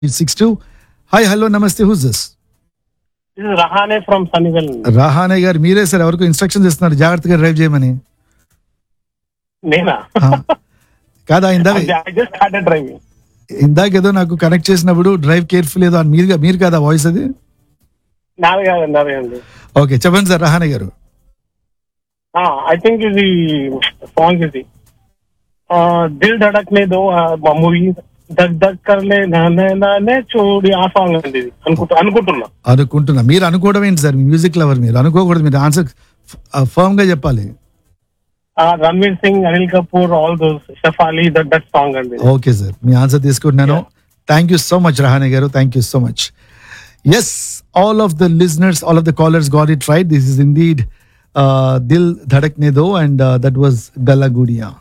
Six two hi hello నమస్తే who's this This is Rahane from Sunnyvale. Rahane garu మీరే sir ఎవరికి instructions ఇస్తున్నారు జాగ్రత్తగా డ్రైవ్ చేయమని నేనా ఆ. కాదా ఇందాక I just started driving. ఇందాక ఏదో నాకు కనెక్ట్ చేసినప్పుడు డ్రైవ్ కేర్ఫుల్ ఏదో అని మీరు మీరు కాదా వాయిస్ అది నాది కాదు నాది అండి ఓకే చెప్పండి సార్ రహానే గారు ఐ థింక్ ఇది సాంగ్ ఇది దిల్ ధడక్ నే దో మా మూవీ దక్ దక్ కర్లే నానే నానే చూడి ఆ సాంగ్ అండి ఇది అనుకుంటా అనుకుంటున్నా అనుకుంటున్నా మీరు అనుకోవడం ఏంటి సార్ మ్యూజిక్ లవర్ మీరు అనుకోకూడదు మీరు ఆన్సర్ ఫర్మ్ గా చెప్పాలి Ranveer Singh Anil Kapoor all those Shefali that that song అండి ఇది. ఓకే సార్ మీ ఆన్సర్ తీసుకుంటున్నాను thank you so much Rahane garu thank you so much yes all of the listeners all of the callers got it right this is indeed Dil Dhadak ధడక్ and that that was గల్లాగూడియా